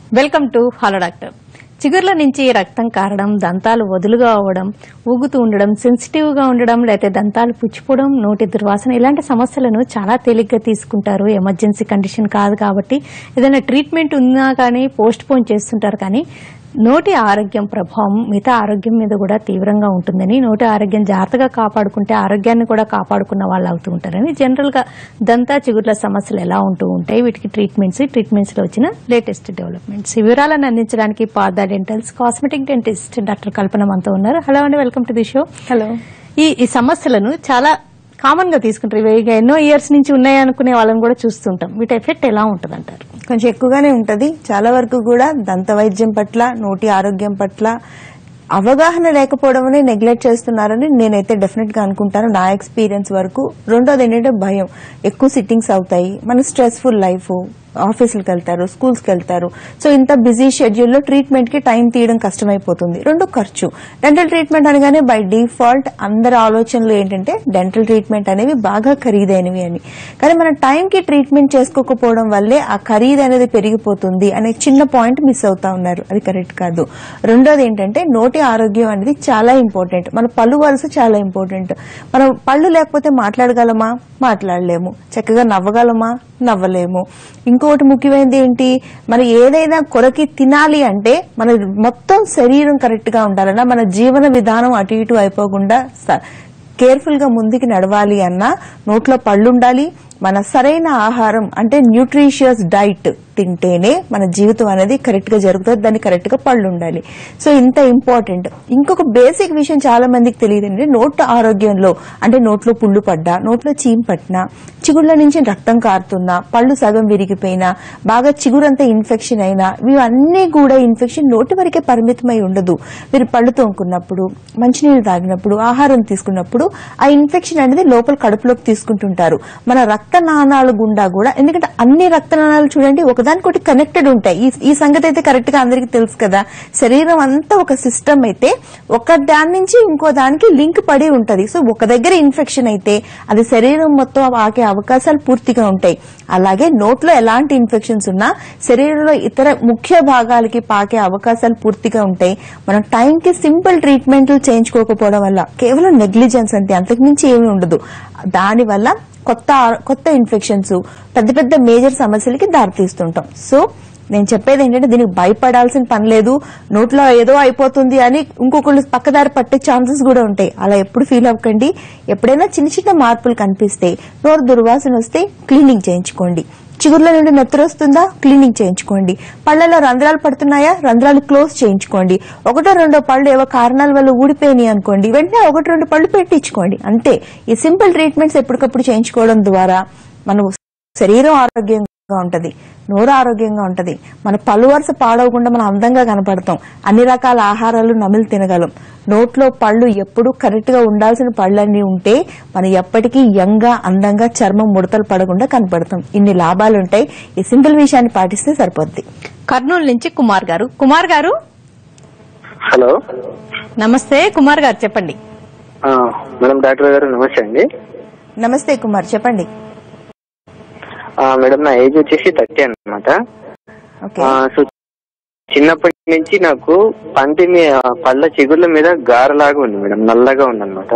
Welcome to hello doctor చిగుర్ల నుంచి రక్తం కారడం దంతాలు వదులుగా అవ్వడం ఊగుతూ ఉండడం సెన్సిటివ్ గా ఉండడం లేకపోతే దంతాలు పుచ్చిపోవడం నోటి దుర్వాసన ఇలాంటి సమస్యలను చాలా తేలిగ్గా తీసుకుంటారు ఎమర్జెన్సీ కండిషన్ కాదు కాబట్టి ఏదైనా ట్రీట్మెంట్ ఉన్నా కానీ పోస్ట్ పోన్ చేస్తుంటారు కానీ నోటి ఆరోగ్యం ప్రభావం మిగతా ఆరోగ్యం మీద కూడా తీవ్రంగా ఉంటుందని నోటి ఆరోగ్యం జాగ్రత్తగా కాపాడుకుంటే ఆరోగ్యాన్ని కూడా కాపాడుకున్న వాళ్ళు అవుతూ ఉంటారని జనరల్ గా దంతా చిగుర్ల సమస్యలు ఎలా ఉంటూ ఉంటాయి వీటికి ట్రీట్మెంట్స్ ట్రీట్మెంట్స్ లో వచ్చిన లేటెస్ట్ డెవలప్మెంట్స్ ఈ వివరాలను అందించడానికి Partha dentals cosmetic dentist doctor Kalpana మనతో ఉన్నారు హలో అండి welcome to the show hello ఈ ఈ సమస్యలను చాలా కామన్ గా తీసుకుంటారు ఇవి ఇక ఎన్నో ఇయర్స్ నుంచి ఉన్నాయి అనుకునే వాళ్ళని కూడా చూస్తుంటాం వీటి ఎఫెక్ట్ ఎలా ఉంటుంది అంటారు కొంచెం ఎక్కువగానే ఉంటది చాలా వరకు కూడా దంత వైద్యం పట్ల నోటి ఆరోగ్యం పట్ల అవగాహన లేకపోవడం నెగ్లెక్ట్ చేస్తున్నారని నేనైతే డెఫినెట్ గా అనుకుంటాను నా ఎక్స్పీరియన్స్ వరకు రెండోది ఏంటంటే భయం ఎక్కువ సిట్టింగ్స్ అవుతాయి మన స్ట్రెస్ఫుల్ లైఫ్ ఆఫీసులకు వెళ్తారు స్కూల్స్కి వెళ్తారు సో ఇంత బిజీ షెడ్యూల్లో ట్రీట్మెంట్ కి టైం తీయడం కష్టమైపోతుంది రెండు ఖర్చు డెంటల్ ట్రీట్మెంట్ అనగానే బై డిఫాల్ట్ అందరి ఆలోచనలు ఏంటంటే డెంటల్ ట్రీట్మెంట్ అనేవి బాగా ఖరీదైనవి అని కానీ మన టైం కి ట్రీట్మెంట్ చేసుకోకపోవడం వల్లే ఆ ఖరీదు అనేది పెరిగిపోతుంది అనే చిన్న పాయింట్ మిస్ అవుతా ఉన్నారు అది కరెక్ట్ కాదు రెండోది ఏంటంటే నోటి ఆరోగ్యం అనేది చాలా ఇంపార్టెంట్ మన పళ్ళు వరుస చాలా ఇంపార్టెంట్ మనం పళ్ళు లేకపోతే మాట్లాడగలమా మాట్లాడలేము చక్కగా నవ్వగలమా నవ్వలేము ఇంకొకటి ముఖ్యమైనది ఏంటి మనం ఏదైనా కొరకి తినాలి అంటే మన మొత్తం శరీరం కరెక్ట్ గా ఉండాలన్నా మన జీవన విధానం అటు ఇటు అయిపోకుండా కేర్ఫుల్ గా ముందుకు నడవాలి అన్నా నోట్లో పళ్ళు ఉండాలి మన సరైన ఆహారం అంటే న్యూట్రిషియస్ డైట్ తింటేనే మన జీవితం అనేది కరెక్ట్ గా జరుగుతుంది దానికి కరెక్ట్ గా పళ్ళు ఉండాలి సో ఇంత ఇంపార్టెంట్ ఇంకొక బేసిక్ విషయం చాలా మందికి తెలియదు అంటే నోట్ ఆరోగ్యంలో అంటే నోట్లో పుళ్ళు పడ్డా నోట్లో చీమ్ పట్టినా చిగుళ్ళ నుంచి రక్తం కారుతున్నా పళ్ళు సగం విరిగిపోయినా బాగా చిగురంతా ఇన్ఫెక్షన్ అయినా ఇవన్నీ కూడా ఇన్ఫెక్షన్ నోటి వరకే పరిమితమై ఉండదు మీరు పళ్ళు తోముకున్నప్పుడు మంచినీళ్ళు తాగినప్పుడు ఆహారం తీసుకున్నప్పుడు ఆ ఇన్ఫెక్షన్ అనేది లోపల కడుపులోకి తీసుకుంటుంటారు మన రక్త నాణాలు గుండా కూడా ఎందుకంటే అన్ని రక్త నాణాలు చూడండి ఒకదానికొకటి కనెక్టెడ్ ఉంటాయి ఈ- ఈ సంగతి అయితే కరెక్ట్ గా అందరికి తెలుసు కదా శరీరం అంతా ఒక సిస్టమ్ అయితే ఒక దాని నుంచి ఇంకో దానికి లింక్ పడి ఉంటది సో ఒక దగ్గర ఇన్ఫెక్షన్ అయితే అది శరీరం మొత్తం ఆకే అవకాశాలు పూర్తిగా ఉంటాయి అలాగే నోట్లో ఎలాంటి ఇన్ఫెక్షన్స్ ఉన్నా శరీరంలో ఇతర ముఖ్య భాగాలకి పాకే అవకాశాలు పూర్తిగా ఉంటాయి మనం టైంకి సింపుల్ ట్రీట్మెంట్లు చేయించుకోకపోవడం వల్ల కేవలం నెగ్లిజెన్స్ అంతే అంతకుమించి ఏమీ ఉండదు దానివల్ల కొత్త కొత్త ఇన్ఫెక్షన్స్ పెద్ద పెద్ద మేజర్ సమస్యలకి దారితీస్తుంటాం సో నేను చెప్పేది ఏంటంటే దీనికి భయపడాల్సిన పని లేదు నోట్లో ఏదో అయిపోతుంది అని ఇంకొకళ్ళు పక్కదారి పట్టే ఛాన్సెస్ కూడా ఉంటాయి అలా ఎప్పుడు ఫీల్ అవ్వకండి ఎప్పుడైనా చిన్న చిన్న మార్పులు కనిపిస్తే నోరు దుర్వాసన వస్తే క్లీనింగ్ చేయించుకోండి చిగుర్ల నుండి నెత్తరు వస్తుందా క్లీనింగ్ చేయించుకోండి పళ్ళలో రంధ్రాలు పడుతున్నాయా రంధ్రాలు క్లోజ్ చేయించుకోండి ఒకటో రెండో పళ్ళు ఏవో కారణాల వల్ల ఊడిపోయినాయి అనుకోండి వెంటనే ఒకటి రెండు పళ్ళు పెట్టించుకోండి అంతే ఈ సింపుల్ ట్రీట్మెంట్స్ ఎప్పటికప్పుడు చేయించుకోవడం ద్వారా మన శరీరం ఆరోగ్యంగా ఉంటది నోరు ఆరోగ్యంగా ఉంటది మన పలు వరుస పాడవకుండా మనం అందంగా కనపడతాం అన్ని రకాల ఆహారాలు నమిలి తినగలం నోట్లో పళ్ళు ఎప్పుడు కరెక్ట్ గా ఉండాల్సిన పళ్ళన్నీ ఉంటే మనం ఎప్పటికీ యంగ్ గా అందంగా చర్మం ముడతలు పడకుండా కనపడతాం ఇన్ని లాభాలు ఉంటాయి ఈ సింపుల్ విషయాన్ని పాటిస్తే సరిపోద్ది కర్నూలు నుంచి కుమార్ గారు కుమార్ గారు హలో నమస్తే కుమార్ గారు చెప్పండి ఆ, మేడం డాక్టర్ గారు నమస్తే అండి నమస్తే కుమార్ చెప్పండి ఆ, మేడం నా ఏజ్ వచ్చేసి థర్టీ అనమాట ఓకే సో చిన్నప్పటి నుంచి నాకు పంటి మీ ఆ, పళ్ళ చిగుర్ల మీద గారలాగా ఉంది మేడం నల్లగా ఉంది అనమాట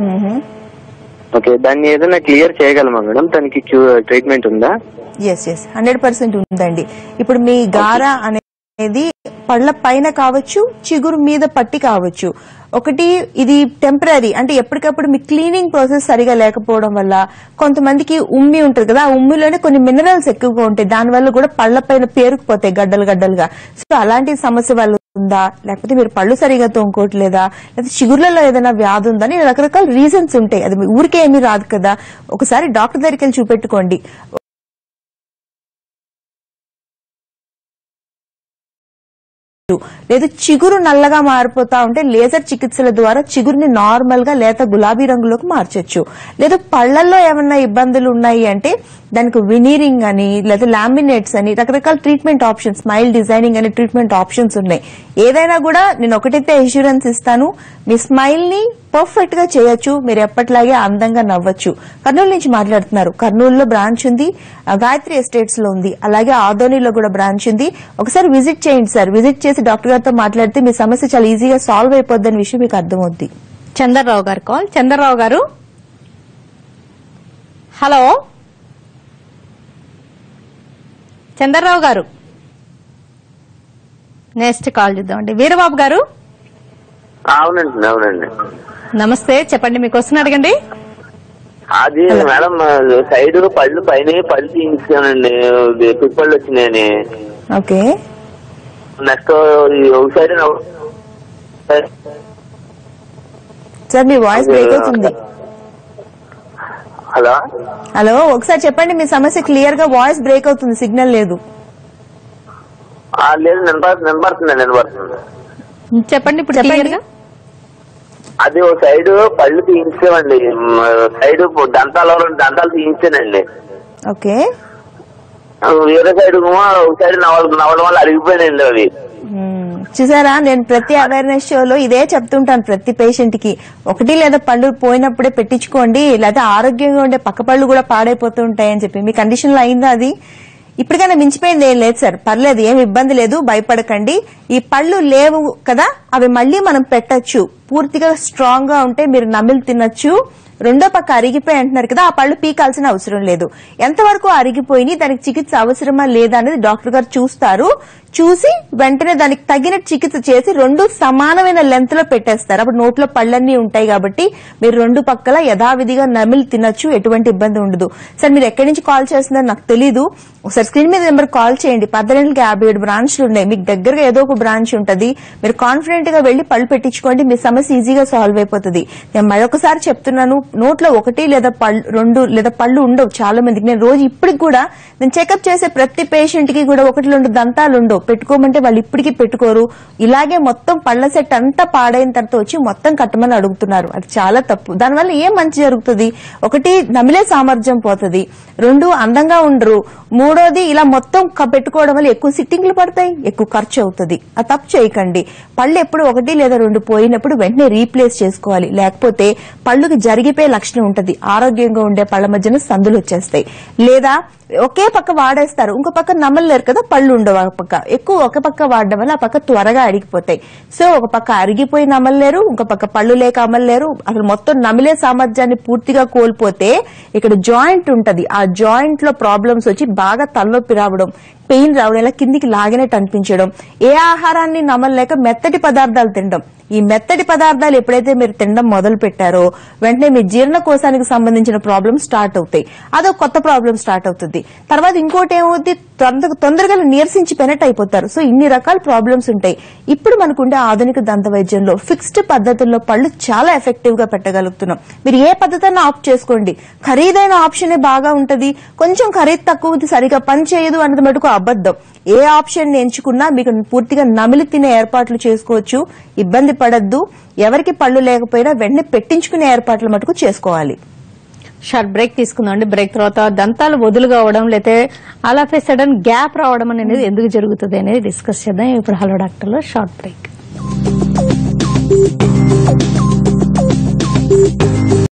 ఓకే దాన్ని ఏదైనా క్లియర్ చేయగలమా మేడం దానికి ట్రీట్మెంట్ ఉందా ఎస్ ఎస్ హండ్రెడ్ పర్సెంట్ ఉందండి ఇప్పుడు మీ గార అనేది పళ్ళ పైన కావచ్చు చిగురు మీద పట్టి కావచ్చు ఒకటి ఇది టెంపరీ అంటే ఎప్పటికప్పుడు మీ క్లీనింగ్ ప్రాసెస్ సరిగా లేకపోవడం వల్ల కొంతమందికి ఉమ్మి ఉంటుంది కదా ఆ ఉమ్మిలోనే కొన్ని మినరల్స్ ఎక్కువగా ఉంటాయి దానివల్ల కూడా పళ్ళ పైన పేరుకుపోతాయి గడ్డలు గడ్డలుగా సో అలాంటి సమస్య వల్ల ఉందా లేకపోతే మీరు పళ్ళు సరిగా తోముకోవట్లేదా లేకపోతే చిగుర్లలో ఏదైనా వ్యాధి ఉందా అని రకరకాల రీజన్స్ ఉంటాయి అది మీ ఊరికే ఏమీ రాదు కదా ఒకసారి డాక్టర్ దగ్గరికి వెళ్ళి చూపెట్టుకోండి లేదు చిగురు నల్లగా మారిపోతా ఉంటే లేజర్ చికిత్సల ద్వారా చిగురుని నార్మల్ గా లేత గులాబీ రంగులోకి మార్చొచ్చు లేదు పళ్ళల్లో ఏమన్నా ఇబ్బందులు ఉన్నాయి అంటే దానికి వినీరింగ్ అని లేదా లామినేట్స్ అని రకరకాల ట్రీట్మెంట్ ఆప్షన్స్ స్మైల్ డిజైనింగ్ అనే ట్రీట్మెంట్ ఆప్షన్స్ ఉన్నాయి ఏదైనా కూడా నేను ఒకటైతే ఇన్సూరెన్స్ ఇస్తాను మీ స్మైల్ ని పర్ఫెక్ట్ గా చేయొచ్చు మీరు ఎప్పటిలాగే అందంగా నవ్వచ్చు కర్నూలు నుంచి మాట్లాడుతున్నారు కర్నూలులో బ్రాంచ్ ఉంది ఆ, గాయత్రి ఎస్టేట్స్ లో ఉంది అలాగే ఆదోనిలో కూడా బ్రాంచ్ ఉంది ఒకసారి విజిట్ చేయండి సార్ విజిట్ చేసి డాక్టర్ గారితో మాట్లాడితే మీ సమస్య చాలా ఈజీగా సాల్వ్ అయిపోద్దని విషయం మీకు అర్థమవుద్ది చంద్రరావు గారు కాల్ చంద్రరావు గారు హలో చంద్రరావు గారు నెక్స్ట్ కాల్ చూద్దామండి వీరబాబు గారు అవునండి అవునండి నమస్తే చెప్పండి మీకు వస్తున్న అడగండి అది మేడం సైడ్ పళ్ళు పైన పళ్ళు తీయించానండి పిప్పళ్ళు వచ్చినాయని ఓకే నెక్స్ట్ ఒక సైడ్ సార్ మీ వాయిస్ బ్రేక్ అవుతుంది హలో హలో ఒకసారి చెప్పండి మీ సమస్య క్లియర్ గా వాయిస్ బ్రేక్ అవుతుంది సిగ్నల్ లేదు ఆ, లేదు నిలబడుతుంది నిలబడుతుంది నిలబడుతుంది చెప్పండి ఇప్పుడు చెప్పండి. క్లియర్ గా అది ఒక సైడ్ పళ్ళు తీయించామండి సైడ్ దంతాలు దంతాలు తీయించానండి ఓకే ఆ, వేరే సైడ్ ఏమో ఒక సైడ్ నవల నవల వల్ల అరిగిపోయినాయండి అవి మ్మ్. చూసారా నేను ప్రతి అవేర్నెస్ షోలో ఇదే చెప్తుంటాను ప్రతి పేషెంట్ కి ఒకటి లేదా పళ్ళు పోయినప్పుడే పెట్టించుకోండి లేదా ఆరోగ్యంగా ఉండే పక్క పళ్ళు కూడా పాడైపోతూ ఉంటాయని చెప్పి మీ కండిషన్ లో అయిందా అది ఇప్పటికైనా మించిపోయింది ఏం లేదు సార్ పర్లేదు ఏం ఇబ్బంది లేదు భయపడకండి ఈ పళ్ళు లేవు కదా అవి మళ్ళీ మనం పెట్టొచ్చు పూర్తిగా స్ట్రాంగ్ గా ఉంటే మీరు నమిలి తినొచ్చు రెండో పక్క అరిగిపోయి అంటున్నారు కదా ఆ పళ్ళు పీకాల్సిన అవసరం లేదు ఎంతవరకు అరిగిపోయి దానికి చికిత్స అవసరమా లేదా అనేది డాక్టర్ గారు చూస్తారు చూసి వెంటనే దానికి తగిన చికిత్స చేసి రెండు సమానమైన లెంత్ లో పెట్టేస్తారు అప్పుడు నోట్లో పళ్ళన్నీ ఉంటాయి కాబట్టి మీరు రెండు పక్కల యథావిధిగా నమిలి తినొచ్చు ఎటువంటి ఇబ్బంది ఉండదు సార్ మీరు ఎక్కడి నుంచి కాల్ చేస్తున్నారో నాకు తెలీదు ఒకసారి స్క్రీన్ మీద నెంబర్ కాల్ చేయండి పద్దెనిమిదికి యాభై ఏడు బ్రాంచ్లు ఉన్నాయి మీకు దగ్గరగా ఏదో ఒక బ్రాంచ్ ఉంటది మీరు కాన్ఫిడెంట్ గా వెళ్లి పళ్ళు పెట్టించుకోండి మీ సమస్య ఈజీగా సాల్వ్ అయిపోతుంది నేను మరొకసారి చెప్తున్నాను నోట్లో ఒకటి లేదా పళ్ళు రెండు లేదా పళ్ళు ఉండవు చాలా మందికి నేను రోజు ఇప్పటికి కూడా నేను చెకప్ చేసే ప్రతి పేషెంట్ కి కూడా ఒకటి రెండు దంతాలు ఉండవు పెట్టుకోమంటే వాళ్ళు ఇప్పటికీ పెట్టుకోరు ఇలాగే మొత్తం పళ్ళ సెట్ అంతా పాడైన తర్వాత వచ్చి మొత్తం కట్టమని అడుగుతున్నారు అది చాలా తప్పు దానివల్ల ఏం మంచి జరుగుతుంది ఒకటి నమిలే సామర్థ్యం పోతుంది రెండు అందంగా ఉండరు మూడోది ఇలా మొత్తం క- పెట్టుకోవడం వల్ల ఎక్కువ సిట్టింగ్లు పడతాయి ఎక్కువ ఖర్చు అవుతుంది ఆ తప్పు చేయకండి పళ్ళు ఎప్పుడు ఒకటి లేదా రెండు పోయినప్పుడు వెంటనే రీప్లేస్ చేసుకోవాలి లేకపోతే పళ్ళుకి జరిగిపోయే లక్షణం ఉంటది ఆరోగ్యంగా ఉండే పళ్ళ మధ్యన సందులు వచ్చేస్తాయి లేదా ఒకే పక్క వాడేస్తారు ఇంకో పక్క నమ్మలేరు కదా పళ్ళు ఉండవు ఒక పక్క ఎక్కువ ఒక పక్క వాడడం వల్ల ఆ పక్క త్వరగా అరిగిపోతాయి సో ఒక పక్క అరిగిపోయి నమ్మలేరు ఇంకో పక్క పళ్ళు లేక అమ్మలేరు అసలు మొత్తం నమిలే సామర్థ్యాన్ని పూర్తిగా కోల్పోతే ఇక్కడ జాయింట్ ఉంటది ఆ జాయింట్ లో ప్రాబ్లమ్స్ వచ్చి బాగా తలనొప్పి రావడం పెయిన్ రావడం ఇలా కిందికి లాగినట్టు అనిపించడం ఏ ఆహారాన్ని నమ్మలేక మెత్తటి పదార్థాలు తినడం ఈ మెత్తటి పదార్థాలు ఎప్పుడైతే మీరు తినడం మొదలు పెట్టారో వెంటనే మీ జీర్ణకోశానికి సంబంధించిన ప్రాబ్లమ్ స్టార్ట్ అవుతాయి అదో కొత్త ప్రాబ్లం స్టార్ట్ అవుతుంది తర్వాత ఇంకోటి ఏమవుద్ది తొందర తొందరగా నీరసించిపోయినట్టు అయిపోతారు సో ఇన్ని రకాల ప్రాబ్లమ్స్ ఉంటాయి ఇప్పుడు మనకుండే ఆధునిక దంత వైద్యంలో ఫిక్స్డ్ పద్ధతుల్లో పళ్ళు చాలా ఎఫెక్టివ్ గా పెట్టగలుగుతున్నాం మీరు ఏ పద్ధతి ఆప్ట్ చేసుకోండి ఖరీదైన ఆప్షనే బాగా ఉంటది కొంచెం ఖరీదు తక్కువ ఉంది, సరిగా పని చేయదు అన్నది మటుకు అబద్ధం ఏ ఆప్షన్ ఎంచుకున్నా మీకు పూర్తిగా నమిలి తినే ఏర్పాట్లు చేసుకోవచ్చు ఇబ్బంది పడద్దు ఎవరికి పళ్ళు లేకపోయినా వెంటనే పెట్టించుకునే ఏర్పాట్లు మటుకు చేసుకోవాలి షార్ట్ బ్రేక్ తీసుకుందాం బ్రేక్ తర్వాత దంతాలు వదులుగా అవడం లేతే అలా సడన్ గ్యాప్ రావడం అనేది ఎందుకు జరుగుతుంది అనేది డిస్కస్ చేద్దాం ఇప్పుడు హలో డాక్టర్లో షార్ట్ బ్రేక్